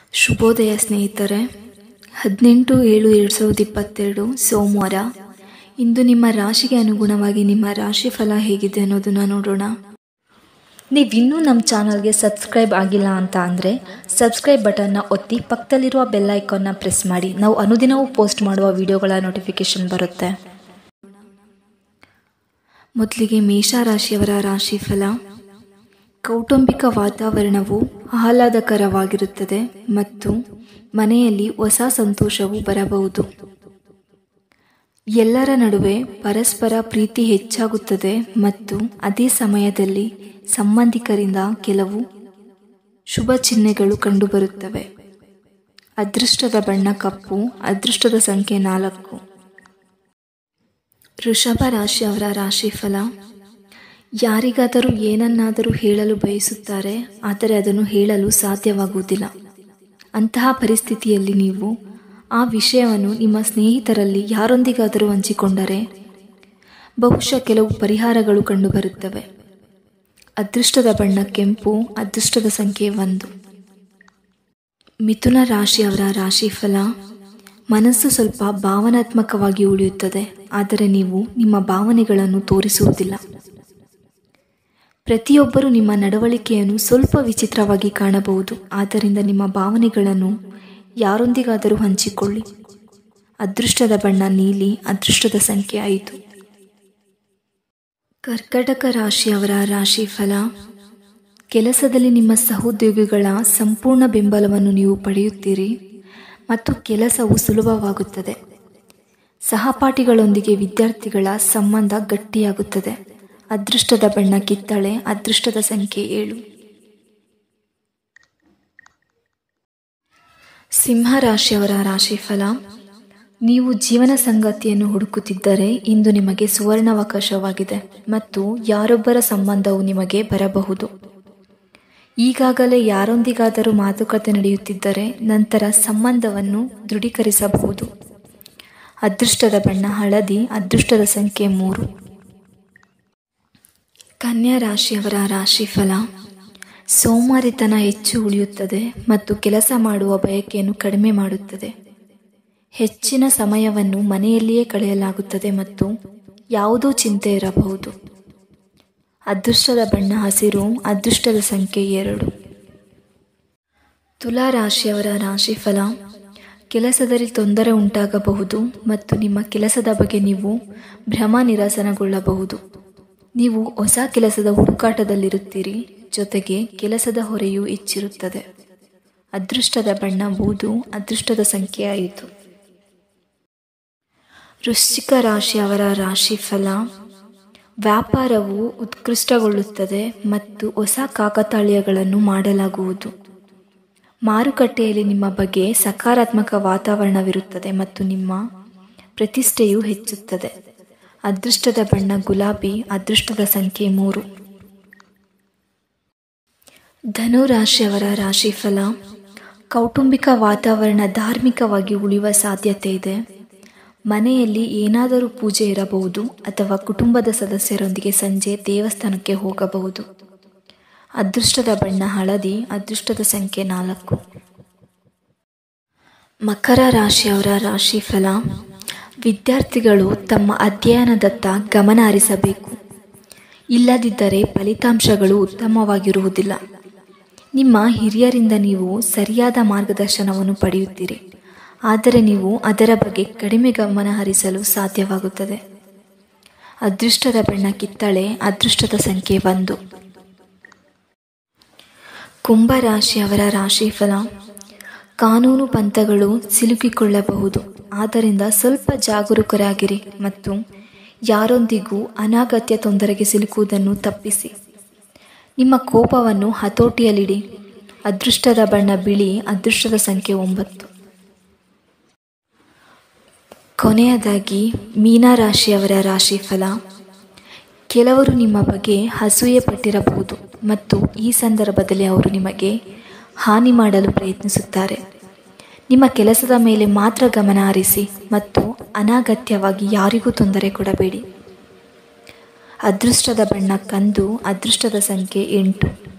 ಶುಭೋದಯ ಸ್ನೇಹಿತರೆ ಹದಿನೆಂಟು ಏಳು ಎರಡು ಸಾವಿರದ ಇಪ್ಪತ್ತೆರಡು ಸೋಮವಾರ ಇಂದು ನಿಮ್ಮ ರಾಶಿಗೆ ಅನುಗುಣವಾಗಿ ನಿಮ್ಮ ರಾಶಿ ಫಲ ಹೇಗಿದೆ ಅನ್ನೋದನ್ನ ನೋಡೋಣ ನೀವಿನ್ನೂ ನಮ್ಮ ಚಾನಲ್ಗೆ ಸಬ್ಸ್ಕ್ರೈಬ್ ಆಗಿಲ್ಲ ಅಂತ ಅಂದರೆ ಸಬ್ಸ್ಕ್ರೈಬ್ ಬಟನ್ನ ಒತ್ತಿ ಪಕ್ಕದಲ್ಲಿರುವ ಬೆಲ್ ಐಕಾನ್ನ ಪ್ರೆಸ್ ಮಾಡಿ ನಾವು ಅನುದಿನವೂ ಪೋಸ್ಟ್ ಮಾಡುವ ವಿಡಿಯೋಗಳ ನೋಟಿಫಿಕೇಷನ್ ಬರುತ್ತೆ ಮೊದಲಿಗೆ ಮೇಷರಾಶಿಯವರ ರಾಶಿ ಫಲ ಕೌಟುಂಬಿಕ ವಾತಾವರಣವು ಆಹ್ಲಾದಕರವಾಗಿರುತ್ತದೆ ಮತ್ತು ಮನೆಯಲ್ಲಿ ಹೊಸ ಸಂತೋಷವು ಬರಬಹುದು ಎಲ್ಲರ ನಡುವೆ ಪರಸ್ಪರ ಪ್ರೀತಿ ಹೆಚ್ಚಾಗುತ್ತದೆ ಮತ್ತು ಅದೇ ಸಮಯದಲ್ಲಿ ಸಂಬಂಧಿಕರಿಂದ ಕೆಲವು ಶುಭ ಚಿಹ್ನೆಗಳು ಕಂಡುಬರುತ್ತವೆ ಅದೃಷ್ಟದ ಬಣ್ಣ ಕಪ್ಪು ಅದೃಷ್ಟದ ಸಂಖ್ಯೆ ನಾಲ್ಕು ವೃಷಭ ರಾಶಿಯವರ ರಾಶಿಫಲ ಯಾರಿಗಾದರೂ ಏನನ್ನಾದರೂ ಹೇಳಲು ಬಯಸುತ್ತಾರೆ ಆದರೆ ಅದನ್ನು ಹೇಳಲು ಸಾಧ್ಯವಾಗುವುದಿಲ್ಲ ಅಂತಹ ಪರಿಸ್ಥಿತಿಯಲ್ಲಿ ನೀವು ಆ ವಿಷಯವನ್ನು ನಿಮ್ಮ ಸ್ನೇಹಿತರಲ್ಲಿ ಯಾರೊಂದಿಗಾದರೂ ಹಂಚಿಕೊಂಡರೆ ಬಹುಶಃ ಕೆಲವು ಪರಿಹಾರಗಳು ಕಂಡುಬರುತ್ತವೆ ಅದೃಷ್ಟದ ಬಣ್ಣ ಕೆಂಪು ಅದೃಷ್ಟದ ಸಂಖ್ಯೆ ಒಂದು ಮಿಥುನ ರಾಶಿಯವರ ರಾಶಿಫಲ ಮನಸ್ಸು ಸ್ವಲ್ಪ ಭಾವನಾತ್ಮಕವಾಗಿ ಉಳಿಯುತ್ತದೆ ಆದರೆ ನೀವು ನಿಮ್ಮ ಭಾವನೆಗಳನ್ನು ತೋರಿಸುವುದಿಲ್ಲ ಪ್ರತಿಯೊಬ್ಬರು ನಿಮ್ಮ ನಡವಳಿಕೆಯನ್ನು ಸ್ವಲ್ಪ ವಿಚಿತ್ರವಾಗಿ ಕಾಣಬಹುದು ಆದ್ದರಿಂದ ನಿಮ್ಮ ಭಾವನೆಗಳನ್ನು ಯಾರೊಂದಿಗಾದರೂ ಹಂಚಿಕೊಳ್ಳಿ ಅದೃಷ್ಟದ ಬಣ್ಣ ನೀಲಿ ಅದೃಷ್ಟದ ಸಂಖ್ಯೆ ಐದು ಕರ್ಕಟಕ ರಾಶಿಯವರ ರಾಶಿ ಫಲ ಕೆಲಸದಲ್ಲಿ ನಿಮ್ಮ ಸಹೋದ್ಯೋಗಿಗಳ ಸಂಪೂರ್ಣ ಬೆಂಬಲವನ್ನು ನೀವು ಪಡೆಯುತ್ತೀರಿ ಮತ್ತು ಕೆಲಸವು ಸುಲಭವಾಗುತ್ತದೆ ಸಹಪಾಠಿಗಳೊಂದಿಗೆ ವಿದ್ಯಾರ್ಥಿಗಳ ಸಂಬಂಧ ಗಟ್ಟಿಯಾಗುತ್ತದೆ ಅದೃಷ್ಟದ ಬಣ್ಣ ಕಿತ್ತಳೆ ಅದೃಷ್ಟದ ಸಂಖ್ಯೆ ಏಳು ಸಿಂಹ ರಾಶಿಯವರ ರಾಶಿಫಲ ನೀವು ಜೀವನ ಸಂಗತಿಯನ್ನು ಹುಡುಕುತ್ತಿದ್ದರೆ ಇಂದು ನಿಮಗೆ ಸುವರ್ಣಾವಕಾಶವಾಗಿದೆ ಮತ್ತು ಯಾರೊಬ್ಬರ ಸಂಬಂಧವು ನಿಮಗೆ ಬರಬಹುದು ಈಗಾಗಲೇ ಯಾರೊಂದಿಗಾದರೂ ಮಾತುಕತೆ ನಡೆಯುತ್ತಿದ್ದರೆ ನಂತರ ಸಂಬಂಧವನ್ನು ದೃಢೀಕರಿಸಬಹುದು ಅದೃಷ್ಟದ ಬಣ್ಣ ಹಳದಿ ಅದೃಷ್ಟದ ಸಂಖ್ಯೆ ಮೂರು ಕನ್ಯಾ ರಾಶಿಯವರ ರಾಶಿಫಲ ಸೋಮಾರಿತನ ಹೆಚ್ಚು ಉಳಿಯುತ್ತದೆ ಮತ್ತು ಕೆಲಸ ಮಾಡುವ ಬಯಕೆಯನ್ನು ಕಡಿಮೆ ಮಾಡುತ್ತದೆ ಹೆಚ್ಚಿನ ಸಮಯವನ್ನು ಮನೆಯಲ್ಲಿಯೇ ಕಳೆಯಲಾಗುತ್ತದೆ ಮತ್ತು ಯಾವುದೋ ಚಿಂತೆ ಇರಬಹುದು ಅದೃಷ್ಟದ ಬಣ್ಣ ಹಸಿರು ಅದೃಷ್ಟದ ಸಂಖ್ಯೆ ಎರಡು ತುಲಾ ರಾಶಿಯವರ ರಾಶಿಫಲ ಕೆಲಸದಲ್ಲಿ ತೊಂದರೆ ಉಂಟಾಗಬಹುದು ಮತ್ತು ನಿಮ್ಮ ಕೆಲಸದ ಬಗ್ಗೆ ನೀವು ಭ್ರಮ ನಿರಸನಗೊಳ್ಳಬಹುದು ನೀವು ಹೊಸ ಕೆಲಸದ ಹುಡುಕಾಟದಲ್ಲಿರುತ್ತೀರಿ ಜೊತೆಗೆ ಕೆಲಸದ ಹೊರೆಯೂ ಹೆಚ್ಚಿರುತ್ತದೆ ಅದೃಷ್ಟದ ಬಣ್ಣ ಬೂದು ಅದೃಷ್ಟದ ಸಂಖ್ಯೆ ಐದು ವೃಶ್ಚಿಕ ರಾಶಿಯವರ ರಾಶಿಫಲ ವ್ಯಾಪಾರವು ಉತ್ಕೃಷ್ಟಗೊಳ್ಳುತ್ತದೆ ಮತ್ತು ಹೊಸ ಕಾಕತಾಳೀಯಗಳನ್ನು ಮಾಡಲಾಗುವುದು ಮಾರುಕಟ್ಟೆಯಲ್ಲಿ ನಿಮ್ಮ ಬಗ್ಗೆ ಸಕಾರಾತ್ಮಕ ವಾತಾವರಣವಿರುತ್ತದೆ ಮತ್ತು ನಿಮ್ಮ ಪ್ರತಿಷ್ಠೆಯು ಹೆಚ್ಚುತ್ತದೆ ಅದೃಷ್ಟದ ಬಣ್ಣ ಗುಲಾಬಿ ಅದೃಷ್ಟದ ಸಂಖ್ಯೆ ಮೂರು ಧನು ರಾಶಿಯವರ ರಾಶಿಫಲ ಕೌಟುಂಬಿಕ ವಾತಾವರಣ ಧಾರ್ಮಿಕವಾಗಿ ಉಳಿಯುವ ಸಾಧ್ಯತೆ ಇದೆ ಮನೆಯಲ್ಲಿ ಏನಾದರೂ ಪೂಜೆ ಇರಬಹುದು ಅಥವಾ ಕುಟುಂಬದ ಸದಸ್ಯರೊಂದಿಗೆ ಸಂಜೆ ದೇವಸ್ಥಾನಕ್ಕೆ ಹೋಗಬಹುದು ಅದೃಷ್ಟದ ಬಣ್ಣ ಹಳದಿ ಅದೃಷ್ಟದ ಸಂಖ್ಯೆ ನಾಲ್ಕು ಮಕರ ರಾಶಿಯವರ ರಾಶಿಫಲ ವಿದ್ಯಾರ್ಥಿಗಳು ತಮ್ಮ ಅಧ್ಯಯನದತ್ತ ಗಮನ ಹರಿಸಬೇಕು ಇಲ್ಲದಿದ್ದರೆ ಫಲಿತಾಂಶಗಳು ಉತ್ತಮವಾಗಿರುವುದಿಲ್ಲ ನಿಮ್ಮ ಹಿರಿಯರಿಂದ ನೀವು ಸರಿಯಾದ ಮಾರ್ಗದರ್ಶನವನ್ನು ಪಡೆಯುತ್ತೀರಿ ಆದರೆ ನೀವು ಅದರ ಬಗ್ಗೆ ಕಡಿಮೆ ಗಮನ ಹರಿಸಲು ಸಾಧ್ಯವಾಗುತ್ತದೆ ಅದೃಷ್ಟದ ಬಣ್ಣ ಕಿತ್ತಳೆ ಅದೃಷ್ಟದ ಸಂಖ್ಯೆ ಒಂದು ಕುಂಭರಾಶಿಯವರ ರಾಶಿಫಲ ಕಾನೂನು ಪಂಥಗಳು ಸಿಲುಕಿಕೊಳ್ಳಬಹುದು ಆದ್ದರಿಂದ ಸ್ವಲ್ಪ ಜಾಗರೂಕರಾಗಿರಿ ಮತ್ತು ಯಾರೊಂದಿಗೂ ಅನಾಗತ್ಯ ತೊಂದರೆಗೆ ಸಿಲುಕುವುದನ್ನು ತಪ್ಪಿಸಿ ನಿಮ್ಮ ಕೋಪವನ್ನು ಹತೋಟಿಯಲ್ಲಿಡಿ ಅದೃಷ್ಟದ ಬಣ್ಣ ಬಿಳಿ ಅದೃಷ್ಟದ ಸಂಖ್ಯೆ ಒಂಬತ್ತು ಕೊನೆಯದಾಗಿ ಮೀನರಾಶಿಯವರ ರಾಶಿಫಲ ಕೆಲವರು ನಿಮ್ಮ ಬಗ್ಗೆ ಅಸೂಯೆ ಪಟ್ಟಿರಬಹುದು ಮತ್ತು ಈ ಸಂದರ್ಭದಲ್ಲಿ ಅವರು ನಿಮಗೆ ಹಾನಿ ಮಾಡಲು ಪ್ರಯತ್ನಿಸುತ್ತಾರೆ ನಿಮ್ಮ ಕೆಲಸದ ಮೇಲೆ ಮಾತ್ರ ಗಮನ ಹರಿಸಿ ಮತ್ತು ಅನಾಗತ್ಯವಾಗಿ ಯಾರಿಗೂ ತೊಂದರೆ ಕೊಡಬೇಡಿ ಅದೃಷ್ಟದ ಬಣ್ಣ ಕಂದು ಅದೃಷ್ಟದ ಸಂಖ್ಯೆ ಎಂಟು